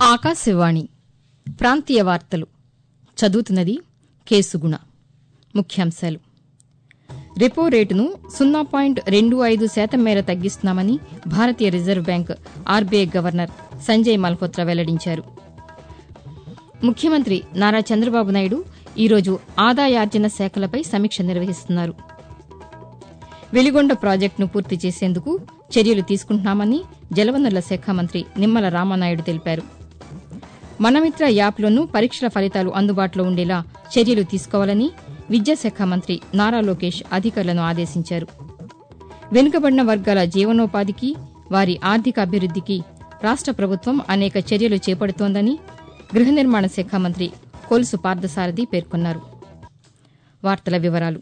ఆకాశవాణి ప్రాంతీయ వార్తలు చదువుతున్నది కేసుగుణ ముఖ్యాంశాలు రెపో రేటును సున్నా పాయింట్ రెండు ఐదు శాతం మేర తగ్గిస్తున్నామని భారతీయ reserve bank RBI governor Sanjay Malhotra వెల్లడించారు ముఖ్యమంత్రి నారా చంద్రబాబు నాయుడు ఈరోజు ఆదాయార్జన శాఖలపై సమీక్ష నిర్వహిస్తున్నారు వెలిగొండ ప్రాజెక్టును పూర్తి చేసేందుకు చర్యలు తీసుకుంటున్నామని జలవనరుల శాఖ మంత్రి నిమ్మల రామానాయుడు తెలిపారు మనమిత్ర యాప్లోనూ పరీక్షల ఫలితాలు అందుబాటులో ఉండేలా చర్యలు తీసుకోవాలని విద్యాశాఖ మంత్రి నారా లోకేష్ అధికారులను ఆదేశించారు వెనుకబడిన వర్గాల జీవనోపాధికి వారి ఆర్థిక అభివృద్దికి రాష్ట ప్రభుత్వం అనేక చర్యలు చేపడుతోందని గృహ నిర్మాణ శాఖ మంత్రి కొలుసు పార్థసారథి పేర్కొన్నారు వార్తల వివరాలు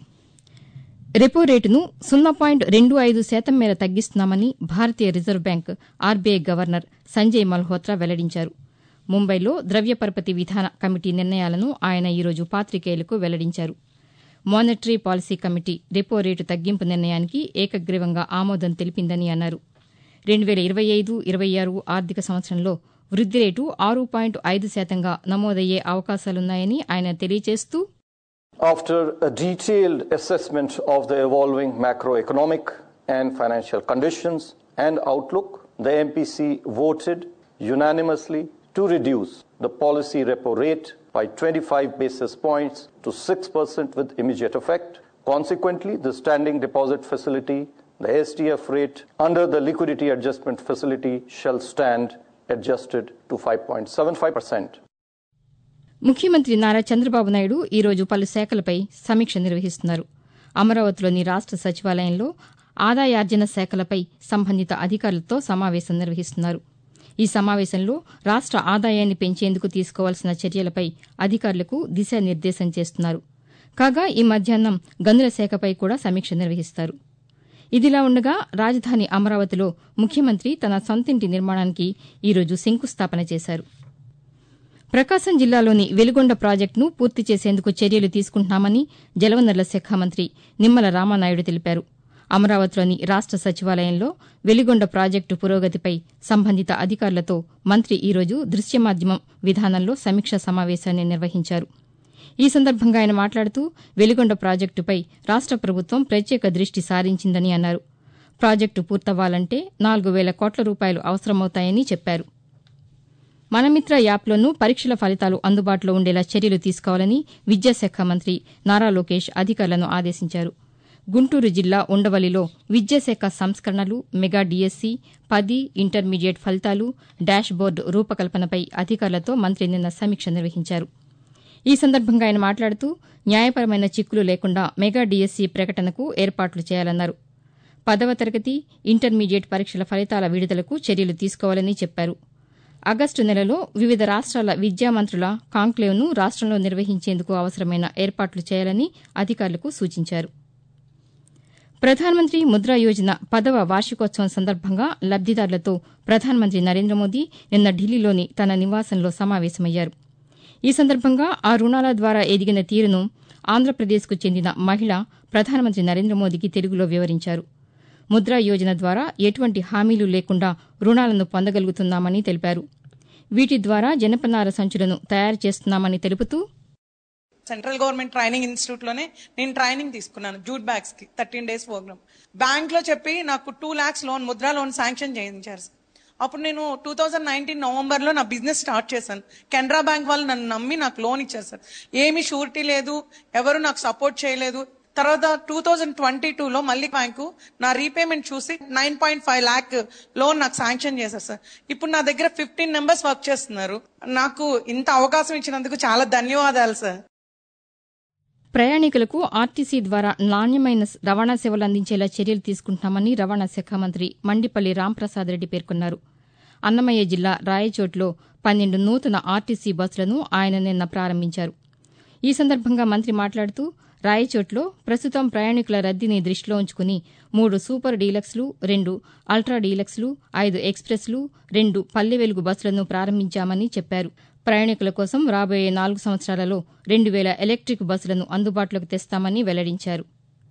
రెపో రేటును సున్నా పాయింట్ రెండు ఐదు శాతం మేర తగ్గిస్తున్నామని భారతీయ reserve bank RBI governor Sanjay Malhotra వెల్లడించారు ముంబైలో ద్రవ్య పరపతి విధాన కమిటీ నిర్ణయాలను ఆయన ఈరోజు పాతికేయులకు వెల్లడించారు monetary policy committee repo rate తగ్గింపు నిర్ణయానికి ఏకగ్రీవంగా ఆమోదం తెలిపిందని అన్నారు రెండు వేల ఇరవై ఐదు ఇరవై ఆరు ఆర్థిక సంవత్సరంలో వృద్ది రేటు ఆరు పాయింట్ ఐదు శాతంగా నమోదయ్యే అవకాశాలున్నాయని ఆయన తెలియజేస్తూ After a detailed assessment of the evolving macroeconomic and financial conditions and outlook, the MPC voted unanimously to reduce the policy repo rate by 25 basis points to 6% with immediate effect. Consequently, the standing deposit facility, the STF rate under the liquidity adjustment facility shall stand adjusted to 5.75%. ముఖ్యమంత్రి నారా చంద్రబాబు నాయుడు ఈరోజు పలు శాఖలపై సమీక్ష నిర్వహిస్తున్నారు అమరావతిలోని రాష్ట సచివాలయంలో ఆదాయార్జన శాఖలపై సంబంధిత అధికారులతో సమావేశం నిర్వహిస్తున్నారు ఈ సమావేశంలో రాష్ట ఆదాయాన్ని పెంచేందుకు తీసుకోవాల్సిన చర్యలపై అధికారులకు దిశానిర్దేశం చేస్తున్నారు కాగా ఈ మధ్యాహ్నం గనుల శాఖపై కూడా సమీక్ష నిర్వహిస్తారు ఇదిలా ఉండగా రాజధాని అమరావతిలో ముఖ్యమంత్రి తన సొంతింటి నిర్మాణానికి ఈరోజు శంకుస్థాపన చేశారు ప్రకాశం జిల్లాలోని వెలుగొండ ప్రాజెక్టును పూర్తి చేసేందుకు చర్యలు తీసుకుంటున్నామని జలవనరుల శాఖ మంత్రి నిమ్మల రామానాయుడు తెలిపారు అమరావతిలోని రాష్ట సచివాలయంలో వెలిగొండ ప్రాజెక్టు పురోగతిపై సంబంధిత అధికారులతో మంత్రి ఈరోజు దృశ్య మాధ్యమం విధానంలో సమీక్షా సమావేశాన్ని నిర్వహించారు ఈ సందర్భంగా ఆయన మాట్లాడుతూ వెలిగొండ ప్రాజెక్టుపై రాష్ట ప్రభుత్వం ప్రత్యేక దృష్టి సారించిందని అన్నారు ప్రాజెక్టు పూర్తవ్వాలంటే నాలుగు వేల కోట్ల రూపాయలు అవసరమవుతాయని చెప్పారు మనమిత్ర యాప్లోనూ పరీక్షల ఫలితాలు అందుబాటులో ఉండేలా చర్యలు తీసుకోవాలని విద్యాశాఖ మంత్రి నారా లోకేష్ అధికారులను ఆదేశించారు గుంటూరు జిల్లా ఉండవల్లిలో విద్యాశాఖ సంస్కరణలు మెగా డీఎస్సీ పది ఇంటర్మీడియట్ ఫలితాలు డాష్ బోర్డు రూపకల్పనపై అధికారులతో మంత్రి నిన్న సమీక్ష నిర్వహించారు ఈ సందర్భంగా ఆయన మాట్లాడుతూ న్యాయపరమైన చిక్కులు లేకుండా మెగా డీఎస్సీ ప్రకటనకు ఏర్పాట్లు చేయాలన్నారు పదవ తరగతి ఇంటర్మీడియట్ పరీక్షల ఫలితాల విడుదలకు చర్యలు తీసుకోవాలని చెప్పారు ఆగస్టు నెలలో వివిధ రాష్ట్రాల విద్యామంత్రుల కాంక్లేవ్ను రాష్టంలో నిర్వహించేందుకు అవసరమైన ఏర్పాట్లు చేయాలని అధికారులకు సూచించారు ప్రధానమంత్రి ముద్రా యోజన పదవ వార్షికోత్సవం సందర్భంగా లబ్దిదారులతో ప్రధానమంత్రి నరేంద్ర మోదీ నిన్న ఢిల్లీలోని తన నివాసంలో సమావేశమయ్యారు ఈ సందర్భంగా ఆ రుణాల ద్వారా ఎదిగిన తీరును ఆంధ్రప్రదేశ్కు చెందిన మహిళ ప్రధానమంత్రి నరేంద్ర మోదీకి తెలుగులో వివరించారు ముద్రా యోజన ద్వారా ఎటువంటి హామీలు లేకుండా రుణాలను పొందగలుగుతున్నామని తెలిపారు వీటి ద్వారా జనపనార సంచులను తయారు చేస్తున్నామని తెలుపుతూ సెంట్రల్ గవర్నమెంట్ ట్రైనింగ్ ఇన్స్టిట్యూట్ లోనే నేను ట్రైనింగ్ తీసుకున్నాను జూట్ బ్యాగ్స్ కి థర్టీన్ డేస్ ప్రోగ్రామ్ బ్యాంక్ లో చెప్పి నాకు two lakhs loan Mudra loan sanction చేయించారు సార్. అప్పుడు నేను టూ థౌజండ్ నైన్టీన్ నవంబర్ లో నా బిజినెస్ స్టార్ట్ చేశాను కెనరా బ్యాంక్ వాళ్ళు నన్ను నమ్మి నాకు లోన్ ఇచ్చారు సార్ ఏమీ షూరిటీ లేదు ఎవరు నాకు సపోర్ట్ చేయలేదు తర్వాత టూ థౌజండ్ ట్వంటీ టూ లో మళ్ళీ బ్యాంకు నా రీపేమెంట్ చూసి nine point five lakh loan నాకు శాంక్షన్ చేశారు సార్ ఇప్పుడు నా దగ్గర ఫిఫ్టీన్ మెంబర్స్ వర్క్ చేస్తున్నారు నాకు ఇంత అవకాశం ఇచ్చినందుకు చాలా ధన్యవాదాలు సార్ ప్రయాణికులకు ఆర్టీసీ ద్వారా నాణ్యమైన రవాణా సేవలు అందించేలా చర్యలు తీసుకుంటున్నామని రవాణా శాఖ మంత్రి మండిపల్లి రాంప్రసాద్ రెడ్డి పేర్కొన్నారు అన్నమయ్య జిల్లా రాయచోట్లో పన్నెండు నూతన ఆర్టీసీ బస్సులను ఆయన నిన్న ప్రారంభించారు ఈ సందర్భంగా మంత్రి మాట్లాడుతూ రాయచోట్లో ప్రస్తుతం ప్రయాణికుల రద్దీని దృష్టిలో ఉంచుకుని మూడు సూపర్ డీలక్స్లు రెండు అల్ట్రా డీలక్స్లు ఐదు ఎక్స్ప్రెస్లు రెండు పల్లె వెలుగు బస్సులను ప్రారంభించామని చెప్పారు ప్రయాణికుల కోసం రాబోయే నాలుగు సంవత్సరాలలో రెండు వేల ఎలక్టిక్ బస్సులను అందుబాటులోకి తెస్తామని వెల్లడించారు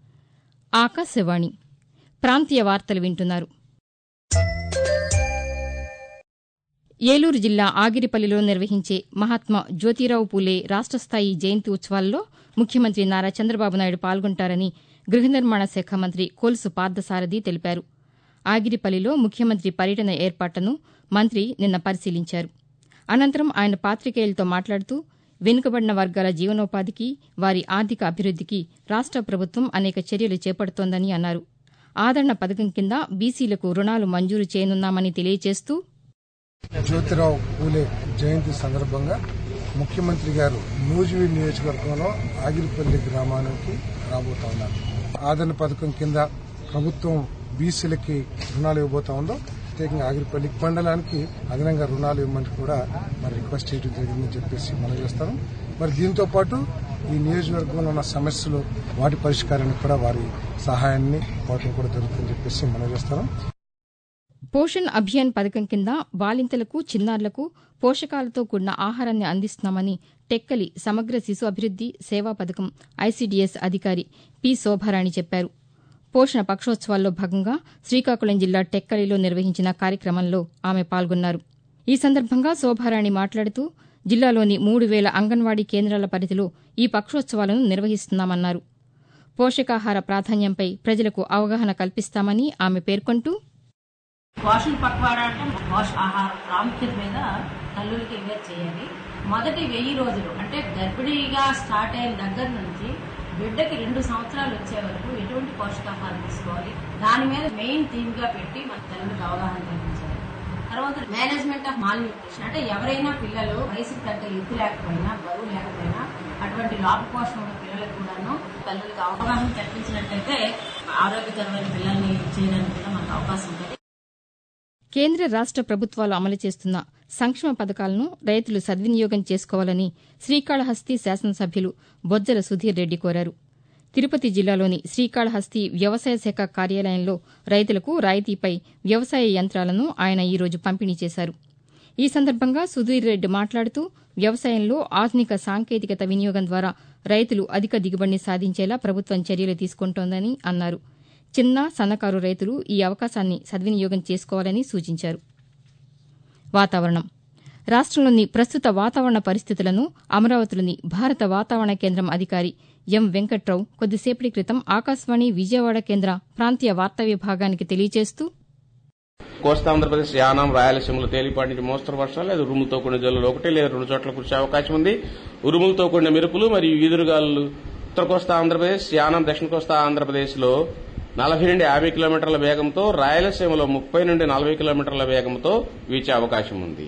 ఆకాశవాణి ప్రాంతీయ వార్తలు వింటున్నారు ఏలూరు జిల్లా ఆగిరిపల్లిలో నిర్వహించే మహాత్మా జ్యోతిరావు పూలే రాష్ట స్థాయి జయంతి ఉత్సవాల్లో ముఖ్యమంత్రి నారా చంద్రబాబు నాయుడు పాల్గొంటారని గృహ నిర్మాణ శాఖ మంత్రి కొలుసు పార్థసారథి తెలిపారు ఆగిరిపల్లిలో ముఖ్యమంత్రి పర్యటన ఏర్పాట్లను మంత్రి నిన్న పరిశీలించారు అనంతరం ఆయన పాతికేయులతో మాట్లాడుతూ వెనుకబడిన వర్గాల జీవనోపాధికి వారి ఆర్థిక అభివృద్దికి రాష్ట ప్రభుత్వం అనేక చర్యలు చేపడుతోందని అన్నారు ఆదరణ పథకం కింద బీసీలకు రుణాలు మంజూరు చేయనున్నామని తెలియజేస్తూ జ్యోతిరావు పూలే జయంతి సందర్భంగా ముఖ్యమంత్రి గారు నూజివీ నియోజకవర్గంలో ఆగిరిపల్లి గ్రామానికి రాబోతా ఉన్నారు ఆదరణ పథకం కింద ప్రభుత్వం బీసీలకి రుణాలు ఇవ్వబోతా ఉందో ప్రత్యేకంగా ఆగిరిపల్లి మండలానికి అదనంగా రుణాలు ఇవ్వమని కూడా మరి రిక్వెస్ట్ చేయడం జరిగిందని చెప్పేసి మనం చేస్తాం మరి దీంతో పాటు ఈ నియోజకవర్గంలో ఉన్న సమస్యలు వాటి పరిష్కారానికి కూడా వారి సహాయాన్ని కోరటం కూడా జరుగుతుందని చెప్పేసి మనం చేస్తాం పోషణ్ అభియాన్ పథకం కింద బాలింతలకు చిన్నారులకు పోషకాలతో కూడిన ఆహారాన్ని అందిస్తున్నామని టెక్కలి సమగ్ర శిశు అభివృద్ది సేవా పథకం ఐసీడీఎస్ అధికారి పి శోభారాణి చెప్పారు పోషణ పక్షోత్సవాల్లో భాగంగా శ్రీకాకుళం జిల్లా టెక్కలిలో నిర్వహించిన కార్యక్రమంలో ఆమె పాల్గొన్నారు ఈ సందర్భంగా శోభారాణి మాట్లాడుతూ జిల్లాలోని మూడు వేల అంగన్వాడీ కేంద్రాల పరిధిలో ఈ పక్షోత్సవాలను నిర్వహిస్తున్నామన్నారు పోషకాహార ప్రాధాన్యంపై ప్రజలకు అవగాహన కల్పిస్తామని ఆమె పేర్కొంటూ పోషణ పక్వాడా అంటే పోషకాహార ప్రాముఖ్యత మీద తల్లులకి అవేర్ చేయాలి మొదటి వెయ్యి రోజులు అంటే గర్భిణీగా స్టార్ట్ అయిన దగ్గర నుంచి బిడ్డకి రెండు సంవత్సరాలు వచ్చే వరకు ఎటువంటి పోషకాహారం తీసుకోవాలి దాని మీద మెయిన్ థీమ్ గా పెట్టి మన తల్లులకు అవగాహన కల్పించాలి తర్వాత మేనేజ్మెంట్ ఆఫ్ మాల్ న్యూట్రిషన్ అంటే ఎవరైనా పిల్లలు వయసుకు తగ్గ ఎత్తు లేకపోయినా బరువు లేకపోయినా అటువంటి లోపపోషణ ఉన్న పిల్లలకు కూడాను తల్లులకు అవగాహన కల్పించినట్లయితే ఆరోగ్యకరమైన పిల్లల్ని చేయడానికి కూడా మనకు అవకాశం ఉంటుంది కేంద్ర రాష్ట ప్రభుత్వాలు అమలు చేస్తున్న సంక్షేమ పథకాలను రైతులు సద్వినియోగం చేసుకోవాలని శ్రీకాళహస్తి శాసనసభ్యులు బొజ్జల సుధీర్ రెడ్డి కోరారు తిరుపతి జిల్లాలోని శ్రీకాళహస్తి వ్యవసాయ శాఖ కార్యాలయంలో రైతులకు రాయితీపై వ్యవసాయ యంత్రాలను ఆయన ఈరోజు పంపిణీ చేశారు ఈ సందర్భంగా సుధీర్ రెడ్డి మాట్లాడుతూ వ్యవసాయంలో ఆధునిక సాంకేతికత వినియోగం ద్వారా రైతులు అధిక దిగుబడిని సాధించేలా ప్రభుత్వం చర్యలు తీసుకుంటోందని అన్నారు చిన్న సన్నకారు రైతులు ఈ అవకాశాన్ని సద్వినియోగం చేసుకోవాలని సూచించారు వాతావరణం రాష్టంలోని ప్రస్తుత వాతావరణ పరిస్థితులను అమరావతిలోని భారత వాతావరణ కేంద్రం అధికారి ఎం వెంకట్రావు కొద్దిసేపటి క్రితం ఆకాశవాణి విజయవాడ కేంద్ర ప్రాంతీయ వార్తా విభాగానికి తెలియజేస్తూ కోస్తా ఆంధ్రప్రదేశ్ యానం రాయలసీమలో తేలిపాటి నుంచి మోస్తరు వర్షాలు లేదా ఉరుములతో కూడిన జల్లులు ఒకటి లేదా రెండు చోట్ల కురిసే అవకాశం ఉంది ఉరుములతో కూడిన మెరుపులు మరియు ఈదురుగాలు ఉత్తర కోస్తా ఆంధ్రప్రదేశ్ యానం దక్షిణ కోస్తా ఆంధ్రప్రదేశ్ లో నలభై నుండి యాభై కిలోమీటర్ల వేగంతో రాయలసీమలో ముప్పై నుండి నలభై కిలోమీటర్ల వేగంతో వీచే అవకాశం ఉంది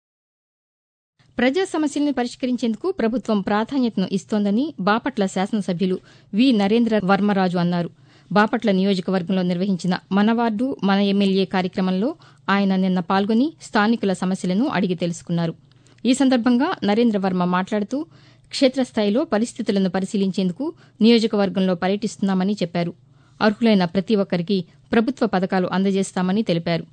ప్రజా సమస్యలను పరిష్కరించేందుకు ప్రభుత్వం ప్రాధాన్యతను ఇస్తోందని బాపట్ల శాసనసభ్యులు వి నరేంద్ర వర్మరాజు అన్నారు బాపట్ల నియోజకవర్గంలో నిర్వహించిన మన వార్డు మన ఎమ్మెల్యే కార్యక్రమంలో ఆయన నిన్న పాల్గొని స్థానికుల సమస్యలను అడిగి తెలుసుకున్నారు ఈ సందర్భంగా నరేంద్ర వర్మ మాట్లాడుతూ క్షేత్రస్థాయిలో పరిస్థితులను పరిశీలించేందుకు నియోజకవర్గంలో పర్యటిస్తున్నామని చెప్పారు అర్హులైన ప్రతి ఒక్కరికి ప్రభుత్వ పథకాలు అందజేస్తామని తెలిపారు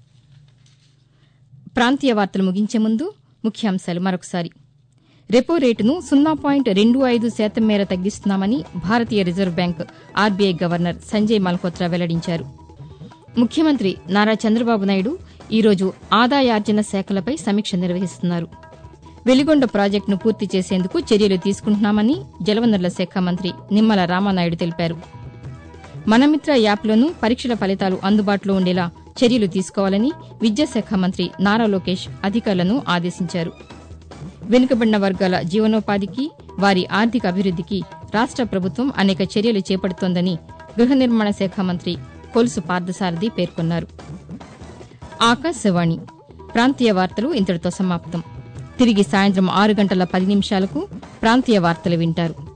ప్రాంతీయ వార్తలు ముగించే ముందు ముఖ్యాంశాలు మరొకసారి రెపో రేటును సున్నా పాయింట్ రెండు ఐదు శాతం మేర తగ్గిస్తున్నామని భారతీయ reserve bank RBI governor Sanjay Malhotra వెల్లడించారు ముఖ్యమంత్రి నారా చంద్రబాబు నాయుడు ఈరోజు ఆదాయార్జన శాఖలపై సమీక్ష నిర్వహిస్తున్నారు వెలిగొండ ప్రాజెక్టును పూర్తి చేసేందుకు చర్యలు తీసుకుంటున్నామని జలవనరుల శాఖ మంత్రి నిమ్మల రామానాయుడు తెలిపారు మనమిత్ర యాప్లోనూ పరీక్షల ఫలితాలు అందుబాటులో ఉండేలా చర్యలు తీసుకోవాలని విద్యాశాఖ మంత్రి నారా లోకేష్ అధికారులను ఆదేశించారు వెనుకబడిన వర్గాల జీవనోపాధికి వారి ఆర్థిక అభివృద్దికి రాష్ట ప్రభుత్వం అనేక చర్యలు చేపడుతోందని గృహ నిర్మాణ శాఖ మంత్రి కొలుసు పార్థసారథి పేర్కొన్నారు ఆకాశవాణి ప్రాంతీయ వార్తలు ఇంతటితో సమాప్తం తిరిగి సాయంత్రం ఆరు గంటల పది నిమిషాలకు ప్రాంతీయ వార్తలు వింటారు